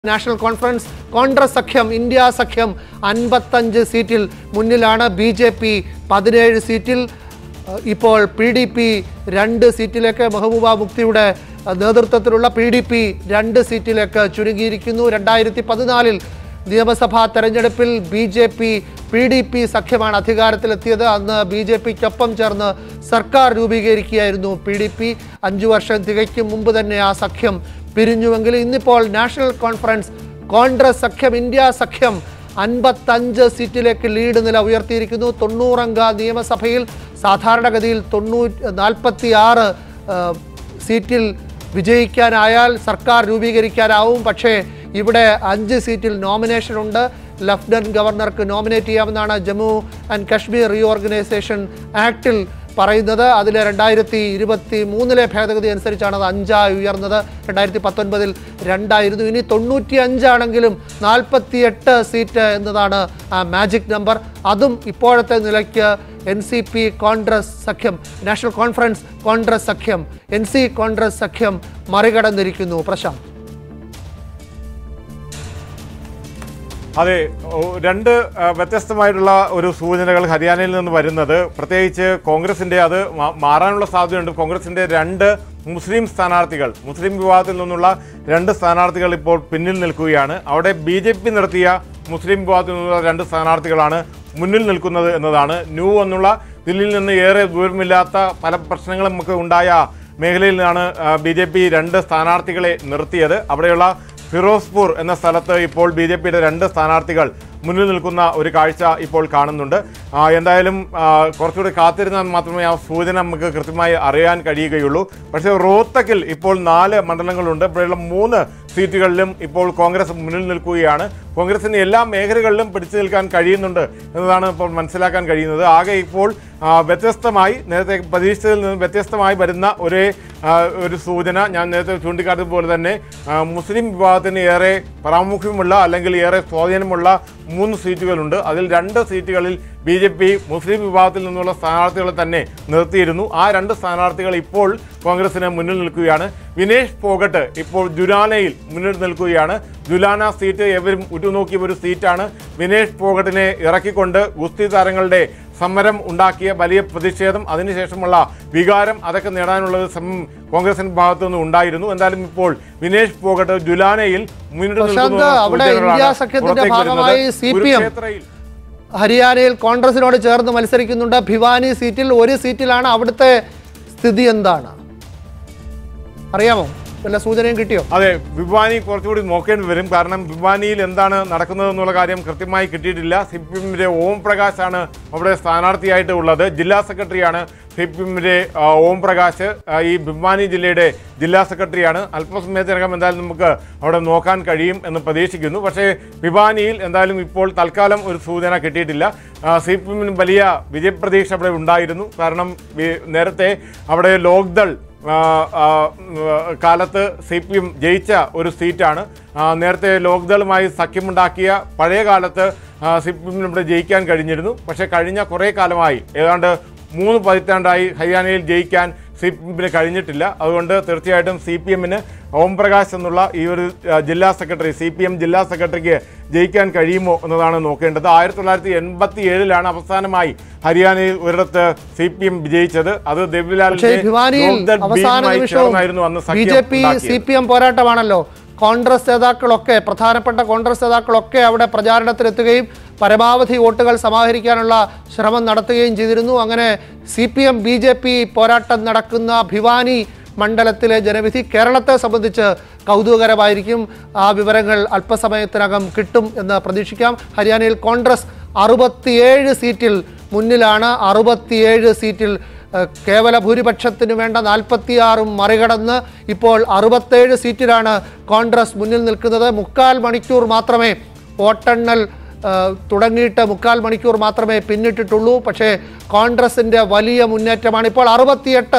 National conference Congress സഖ്യം India സഖ്യം അൻപത്തഞ്ച് സീറ്റിൽ മുന്നിലാണ് ബി ജെ പി പതിനേഴ് സീറ്റിൽ ഏഹ്, ഇപ്പോൾ പി ഡി പി രണ്ട് സീറ്റിലേക്ക് മെഹബൂബ മുക്തിയുടെ ഏഹ്, നേതൃത്വത്തിലുള്ള പി ഡി പി രണ്ട് സീറ്റിലേക്ക് ചുരുങ്ങിയിരിക്കുന്നു രണ്ടായിരത്തി പതിനാലിൽ നിയമസഭാ തെരഞ്ഞെടുപ്പിൽ B J P P D P സഖ്യമാണ് അധികാരത്തിലെത്തിയത് അന്ന് ബി ജെ പിക്കൊപ്പം ചേർന്ന് സർക്കാർ രൂപീകരിക്കുകയായിരുന്നു പി ഡി പി അഞ്ചു വർഷം തികയ്ക്കും മുമ്പ് തന്നെ ആ സഖ്യം പിരിഞ്ഞുവെങ്കിൽ ഇന്നിപ്പോൾ നാഷണൽ കോൺഫറൻസ് കോൺഗ്രസ് സഖ്യം ഇന്ത്യ സഖ്യം അൻപത്തഞ്ച് സീറ്റിലേക്ക് ലീഡ് നില ഉയർത്തിയിരിക്കുന്നു തൊണ്ണൂറംഗ നിയമസഭയിൽ സാധാരണഗതിയിൽ തൊണ്ണൂറ്റി നാൽപ്പത്തി ആറ് സീറ്റിൽ വിജയിക്കാനായാൽ സർക്കാർ രൂപീകരിക്കാനാവും പക്ഷേ ഇവിടെ അഞ്ച് സീറ്റിൽ നോമിനേഷൻ ഉണ്ട് ലഫ്റ്റനന്റ് ഗവർണർക്ക് നോമിനേറ്റ് ചെയ്യാമെന്നാണ് ജമ്മു ആൻഡ് കശ്മീർ റീഓർഗനൈസേഷൻ ആക്ടിൽ പറയുന്നത് അതിൽ രണ്ടായിരത്തി ഇരുപത്തി മൂന്നിലെ ഭേദഗതി അനുസരിച്ചാണ് അത് അഞ്ചായി ഉയർന്നത് രണ്ടായിരത്തി പത്തൊൻപതിൽ രണ്ടായിരുന്നു ഇനി തൊണ്ണൂറ്റി അഞ്ചാണെങ്കിലും നാൽപ്പത്തിയെട്ട് സീറ്റ് എന്നതാണ് ആ മാജിക് നമ്പർ അതും ഇപ്പോഴത്തെ നിലയ്ക്ക് എൻ സി പി കോൺഗ്രസ് സഖ്യം നാഷണൽ കോൺഫറൻസ് കോൺഗ്രസ് സഖ്യം എൻ സി കോൺഗ്രസ് സഖ്യം മറികടന്നിരിക്കുന്നു പ്രശാന്ത് അതെ ഓ, രണ്ട് ആ, വ്യത്യസ്തമായിട്ടുള്ള ഒരു സൂചനകൾ ഹരിയാനയിൽ നിന്ന് വരുന്നത് പ്രത്യേകിച്ച് കോൺഗ്രസിന്റെ അത് മാ- മാറാനുള്ള സാധ്യതയുണ്ട് കോൺഗ്രസിന്റെ രണ്ട് മുസ്ലിം സ്ഥാനാർത്ഥികൾ മുസ്ലിം വിഭാഗത്തിൽ നിന്നുള്ള രണ്ട് സ്ഥാനാർത്ഥികൾ ഇപ്പോൾ പിന്നിൽ നിൽക്കുകയാണ് അവിടെ ബി ജെ പി നടത്തിയ മുസ്ലിം വിഭാഗത്തിൽ നിന്നുള്ള രണ്ട് സ്ഥാനാർത്ഥികളാണ് മുന്നിൽ നിൽക്കുന്നത് എന്നതാണ് ന്യൂ എന്നുള്ള ദില്ലിയിൽ നിന്ന് ഏറെ ദൂരമില്ലാത്ത പല പ്രശ്നങ്ങളും നമുക്ക് ഉണ്ടായ മേഖലയിൽ നിന്നാണ് ബി ജെ പി രണ്ട് സ്ഥാനാർത്ഥികളെ നിർത്തിയത് അവിടെയുള്ള ഫിറോസ്പൂർ എന്ന സ്ഥലത്ത് ഇപ്പോൾ ബി ജെ പിയുടെ രണ്ട് സ്ഥാനാർത്ഥികൾ മുന്നിൽ നിൽക്കുന്ന ഒരു കാഴ്ച ഇപ്പോൾ കാണുന്നുണ്ട് ആ, എന്തായാലും ആ, കുറച്ചുകൂടി കാത്തിരുന്നാൽ മാത്രമേ ആ സൂചന നമുക്ക് കൃത്യമായി അറിയാൻ കഴിയുകയുള്ളൂ പക്ഷേ റോത്തക്കിൽ ഇപ്പോൾ നാല് മണ്ഡലങ്ങളുണ്ട് ഇവിടെയുള്ള മൂന്ന് സീറ്റുകളിലും ഇപ്പോൾ കോൺഗ്രസ് മുന്നിൽ നിൽക്കുകയാണ് കോൺഗ്രസിന് എല്ലാ മേഖലകളിലും പിടിച്ചു നിൽക്കാൻ കഴിയുന്നുണ്ട് എന്നതാണ് ഇപ്പോൾ മനസ്സിലാക്കാൻ കഴിയുന്നത് ആകെ ഇപ്പോൾ ആ, വ്യത്യസ്തമായി നേരത്തെ പ്രതീക്ഷിച്ചതിൽ നിന്ന് വ്യത്യസ്തമായി വരുന്ന ഒരേ ആ, ഒരു സൂചന ഞാൻ നേരത്തെ ചൂണ്ടിക്കാട്ടിയതുപോലെ തന്നെ ആ, മുസ്ലിം വിഭാഗത്തിന് ഏറെ പ്രാമുഖ്യമുള്ള അല്ലെങ്കിൽ ഏറെ സ്വാധീനമുള്ള മൂന്ന് സീറ്റുകളുണ്ട് അതിൽ രണ്ട് സീറ്റുകളിൽ ബി ജെ പി മുസ്ലിം വിഭാഗത്തിൽ നിന്നുള്ള സ്ഥാനാർത്ഥികളെ തന്നെ നിർത്തിയിരുന്നു ആ രണ്ട് സ്ഥാനാർത്ഥികൾ ഇപ്പോൾ കോൺഗ്രസിന് മുന്നിൽ നിൽക്കുകയാണ് വിനേഷ് ഫോഗട്ട് ഇപ്പോൾ ജുലാനയിൽ മുന്നിൽ നിൽക്കുകയാണ് ജുലാന സീറ്റ് എവരും ഉറ്റുനോക്കിയ ഒരു സീറ്റാണ് വിനേഷ് ഫോഗട്ടിനെ ഇറക്കിക്കൊണ്ട് ഗുസ്തി താരങ്ങളുടെ സമരം ഉണ്ടാക്കിയ വലിയ പ്രതിഷേധം അതിനുശേഷമുള്ള വികാരം അതൊക്കെ നേടാനുള്ള ഒരു ശ്രമം കോൺഗ്രസിന്റെ ഭാഗത്തു നിന്ന് ഉണ്ടായിരുന്നു എന്തായാലും ഇപ്പോൾ വിനേഷ് ഫോഗട്ട് ജുലാനയിൽ മുന്നിൽ പ്രശാന്ത്, നിൽക്കുന്ന അവിടെ സൂചനകളാണ് ഇന്ത്യ സഖ്യത്തിന്റെ പുറത്തേക്ക് വരുന്നത്. ഭാഗമായി CPM കുരുക്ഷേത്രയിൽ ഹരിയാനയിൽ കോൺഗ്രസിനോട് ചേർന്ന് മത്സരിക്കുന്നുണ്ട് ഭിവാനി സീറ്റിൽ ഒരു സീറ്റിലാണ് അവിടുത്തെ സ്ഥിതി എന്താണ് അറിയാമോ വല്ല സൂചനയും കിട്ടിയോ അതെ വിവാനി കുറച്ചുകൂടി നോക്കേണ്ടി വരും കാരണം വിവാനിയിൽ എന്താണ് നടക്കുന്നത് എന്നുള്ള കാര്യം കൃത്യമായി കിട്ടിയിട്ടില്ല സി പി എമ്മിന്റെ ഓം പ്രകാശാണ് അവിടെ സ്ഥാനാർത്ഥിയായിട്ട് ഉള്ളത് ജില്ലാ സെക്രട്ടറിയാണ് സി പി എമ്മിന്റെ ആ, ഓം പ്രകാശ് ആ, ഈ ഭിവാനി ജില്ലയുടെ ജില്ലാ സെക്രട്ടറിയാണ് അല്പസമയത്തിനകം എന്തായാലും നമുക്ക് അവിടെ നോക്കാൻ കഴിയും എന്ന് പ്രതീക്ഷിക്കുന്നു പക്ഷേ ഭിവാനിയിൽ എന്തായാലും ഇപ്പോൾ തൽക്കാലം ഒരു സൂചന കിട്ടിയിട്ടില്ല സി പി എമ്മിന് വലിയ വിജയപ്രതീക്ഷ അവിടെ ഉണ്ടായിരുന്നു കാരണം വി- നേരത്തെ അവിടെ ലോക്ദൾ ആ, ആ, ഉം, കാലത്ത് സി പി എം ജയിച്ച ഒരു സീറ്റാണ് ആ, നേരത്തെ ലോക്ദളുമായി സഖ്യമുണ്ടാക്കിയ പഴയ കാലത്ത് സി പി എമ്മിന് ഇവിടെ ജയിക്കാൻ കഴിഞ്ഞിരുന്നു പക്ഷേ കഴിഞ്ഞ കുറേ കാലമായി ഏതാണ്ട് മൂന്ന് പതിറ്റാണ്ടായി ഹരിയാനയിൽ ജയിക്കാൻ സി പി എമ്മിന് കഴിഞ്ഞിട്ടില്ല അതുകൊണ്ട് തീർച്ചയായിട്ടും സി പി എമ്മിന് ഓം പ്രകാശ് എന്നുള്ള ഈ ഒരു ആ, ജില്ലാ സെക്രട്ടറി സി പി എം ജില്ലാ സെക്രട്ടറിക്ക് ജയിക്കാൻ കഴിയുമോ എന്നതാണ് നോക്കേണ്ടത് ആയിരത്തി തൊള്ളായിരത്തി എൺപത്തി ഏഴിലാണ് അവസാനമായി ഹരിയാനയിൽ ഒരിടത്ത് സി പി എം വിജയിച്ചത് അത് പക്ഷേ ദേവിലാലിന്റെ ഭിവാനിയിൽ ലോക്ദൾ അവസാന ഭീമുമായി നിമിഷവും ചേർന്നായിരുന്നു അന്ന് ബി ജെ പി സഖ്യം സി ഉണ്ടാക്കിയത്. പി എം പോരാട്ടമാണല്ലോ കോൺഗ്രസ് നേതാക്കളൊക്കെ പ്രധാനപ്പെട്ട കോൺഗ്രസ് നേതാക്കളൊക്കെ അവിടെ പ്രചാരണത്തിലെത്തുകയും പരമാവധി വോട്ടുകൾ സമാഹരിക്കാനുള്ള ശ്രമം നടത്തുകയും ചെയ്തിരുന്നു അങ്ങനെ C P M B J P പോരാട്ടം നടക്കുന്ന ഭിവാനി മണ്ഡലത്തിലെ ജനവിധി കേരളത്തെ സംബന്ധിച്ച് കൗതുകകരമായിരിക്കും ആ വിവരങ്ങൾ അല്പസമയത്തിനകം കിട്ടും എന്ന് പ്രതീക്ഷിക്കാം ഹരിയാനയിൽ കോൺഗ്രസ് അറുപത്തിയേഴ് സീറ്റിൽ മുന്നിലാണ് അറുപത്തിയേഴ് സീറ്റിൽ ഏഹ്, കേവല ഭൂരിപക്ഷത്തിന് വേണ്ട നാൽപ്പത്തിയാറും മറികടന്ന് ഇപ്പോൾ അറുപത്തേഴ് സീറ്റിലാണ് കോൺഗ്രസ് മുന്നിൽ നിൽക്കുന്നത് മുക്കാൽ മണിക്കൂർ മാത്രമേ വോട്ടെണ്ണൽ ഏഹ്, തുടങ്ങിയിട്ട് മുക്കാൽ മണിക്കൂർ മാത്രമേ പിന്നിട്ടിട്ടുള്ളൂ പക്ഷേ കോൺഗ്രസിൻ്റെ വലിയ മുന്നേറ്റമാണ് ഇപ്പോൾ അറുപത്തിയെട്ട്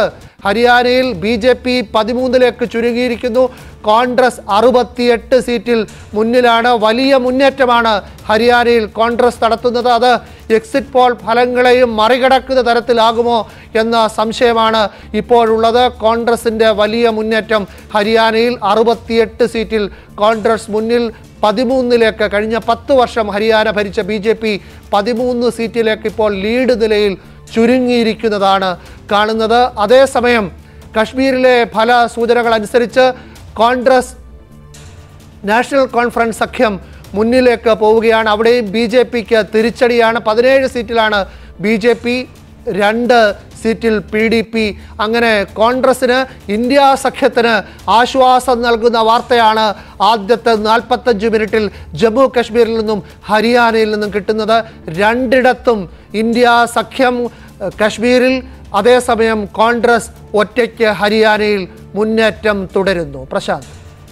ഹരിയാനയിൽ ബി ജെ പി പതിമൂന്നിലേക്ക് ചുരുങ്ങിയിരിക്കുന്നു കോൺഗ്രസ് അറുപത്തിയെട്ട് സീറ്റിൽ മുന്നിലാണ് വലിയ മുന്നേറ്റമാണ് ഹരിയാനയിൽ കോൺഗ്രസ് നടത്തുന്നത് അത് എക്സിറ്റ് പോൾ ഫലങ്ങളെയും മറികടക്കുന്ന തരത്തിലാകുമോ എന്ന സംശയമാണ് ഇപ്പോഴുള്ളത് കോൺഗ്രസിൻ്റെ വലിയ മുന്നേറ്റം ഹരിയാനയിൽ അറുപത്തിയെട്ട് സീറ്റിൽ കോൺഗ്രസ് മുന്നിൽ പതിമൂന്നിലേക്ക് കഴിഞ്ഞ പത്ത് വർഷം ഹരിയാന ഭരിച്ച ബി ജെ പി പതിമൂന്ന് സീറ്റിലേക്ക് ഇപ്പോൾ ലീഡ് നിലയിൽ ചുരുങ്ങിയിരിക്കുന്നതാണ് കാണുന്നത് അതേസമയം കശ്മീരിലെ ഫല സൂചനകൾ അനുസരിച്ച് കോൺഗ്രസ് നാഷണൽ കോൺഫറൻസ് സഖ്യം മുന്നിലേക്ക് പോവുകയാണ് അവിടെയും ബി ജെ പിക്ക് തിരിച്ചടിയാണ് പതിനേഴ് സീറ്റിലാണ് ബി ജെ പി രണ്ട് സീറ്റിൽ പി ഡി പി അങ്ങനെ കോൺഗ്രസിന് ഇന്ത്യ സഖ്യത്തിന് ആശ്വാസം നൽകുന്ന വാർത്തയാണ് ആദ്യത്തെ നാൽപ്പത്തഞ്ച് മിനിറ്റിൽ ജമ്മു കശ്മീരിൽ നിന്നും ഹരിയാനയിൽ നിന്നും കിട്ടുന്നത് രണ്ടിടത്തും ഇന്ത്യ സഖ്യം ഏഹ്, കശ്മീരിൽ അതേസമയം കോൺഗ്രസ് ഒറ്റയ്ക്ക് ഹരിയാനയിൽ മുന്നേറ്റം തുടരുന്നു പ്രശാന്ത്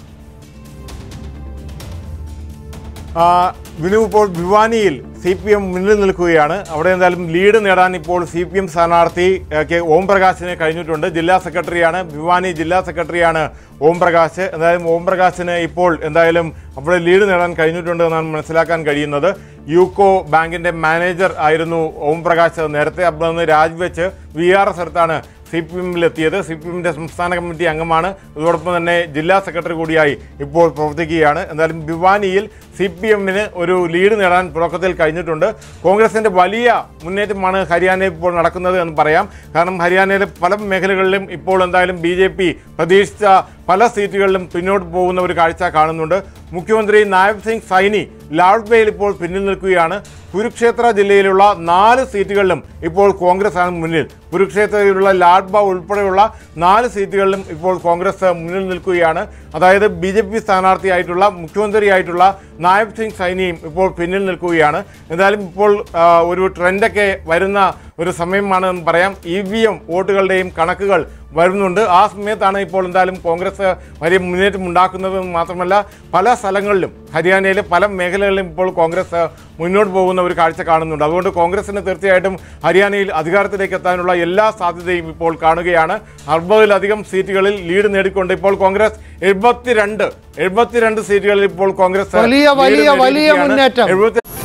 ആ, വിനു ഇപ്പോൾ ഭിവാനിയിൽ സി പി എം മുന്നിൽ നിൽക്കുകയാണ് അവിടെ എന്തായാലും ലീഡ് നേടാൻ ഇപ്പോൾ സി പി എം സ്ഥാനാർത്ഥി ഏ, കെ ഓം പ്രകാശിന് കഴിഞ്ഞിട്ടുണ്ട് ജില്ലാ സെക്രട്ടറിയാണ് ഭിവാനി ജില്ലാ സെക്രട്ടറിയാണ് ഓം പ്രകാശ് എന്തായാലും ഓം പ്രകാശിന് ഇപ്പോൾ എന്തായാലും അവിടെ ലീഡ് നേടാൻ കഴിഞ്ഞിട്ടുണ്ട് എന്നാണ് മനസ്സിലാക്കാൻ കഴിയുന്നത് യൂക്കോ ബാങ്കിന്റെ മാനേജർ ആയിരുന്നു ഓം പ്രകാശ് നേരത്തെ അവിടെ നിന്ന് രാജിവെച്ച് വി ആർ എസ് എടുത്താണ് സി പി എമ്മിലെത്തിയത് സി പി എമ്മിൻ്റെ സംസ്ഥാന കമ്മിറ്റി അംഗമാണ് ഇതോടൊപ്പം തന്നെ ജില്ലാ സെക്രട്ടറി കൂടിയായി ഇപ്പോൾ പ്രവർത്തിക്കുകയാണ് എന്തായാലും ഭിവാനിയിൽ സി പി എമ്മിന് ഒരു ലീഡ് നേടാൻ തുടക്കത്തിൽ കഴിഞ്ഞിട്ടുണ്ട് കോൺഗ്രസിൻ്റെ വലിയ മുന്നേറ്റമാണ് ഹരിയാനയിൽ ഇപ്പോൾ നടക്കുന്നത് എന്ന് പറയാം കാരണം ഹരിയാനയിലെ പല മേഖലകളിലും ഇപ്പോൾ എന്തായാലും ബി ജെ പി പ്രതീക്ഷിച്ച പല സീറ്റുകളിലും പിന്നോട്ട് പോകുന്ന ഒരു കാഴ്ച കാണുന്നുണ്ട് മുഖ്യമന്ത്രി നായബ് സിംഗ് സൈനി ലാഡ്ബയിൽ ഇപ്പോൾ പിന്നിൽ നിൽക്കുകയാണ് കുരുക്ഷേത്ര ജില്ലയിലുള്ള നാല് സീറ്റുകളിലും ഇപ്പോൾ കോൺഗ്രസ് ആണ് മുന്നിൽ കുരുക്ഷേത്രയിലുള്ള ലാഡ്ബ ഉൾപ്പെടെയുള്ള നാല് സീറ്റുകളിലും ഇപ്പോൾ കോൺഗ്രസ് മുന്നിൽ നിൽക്കുകയാണ് അതായത് ബി ജെ പി സ്ഥാനാർത്ഥിയായിട്ടുള്ള മുഖ്യമന്ത്രിയായിട്ടുള്ള നായബ് സിംഗ് സൈനിയും ഇപ്പോൾ പിന്നിൽ നിൽക്കുകയാണ് എന്തായാലും ഇപ്പോൾ ആ, ഒരു ട്രെൻഡൊക്കെ വരുന്ന ഒരു സമയമാണ് എന്ന് പറയാം ഇ വി എം വോട്ടുകളുടെയും കണക്കുകൾ വരുന്നുണ്ട് ആ സമയത്താണ് ഇപ്പോൾ എന്തായാലും കോൺഗ്രസ് വലിയ മുന്നേറ്റം ഉണ്ടാക്കുന്നത് മാത്രമല്ല പല സ്ഥലങ്ങളിലും ഹരിയാനയിലെ പല മേഖലകളിലും ഇപ്പോൾ കോൺഗ്രസ് മുന്നോട്ട് പോകുന്ന ഒരു കാഴ്ച കാണുന്നുണ്ട് അതുകൊണ്ട് കോൺഗ്രസിന് തീർച്ചയായിട്ടും ഹരിയാനയിൽ അധികാരത്തിലേക്ക് എത്താനുള്ള എല്ലാ സാധ്യതയും ഇപ്പോൾ കാണുകയാണ് അറുപതിലധികം സീറ്റുകളിൽ ലീഡ് നേടിക്കൊണ്ട് ഇപ്പോൾ കോൺഗ്രസ് എഴുപത്തിരണ്ട് എഴുപത്തിരണ്ട് സീറ്റുകളിൽ ഇപ്പോൾ കോൺഗ്രസ് വലിയ, lead വലിയ, വലിയ നേടിയിരിക്കുകയാണ്. മുന്നേറ്റം. എഴുപത്തി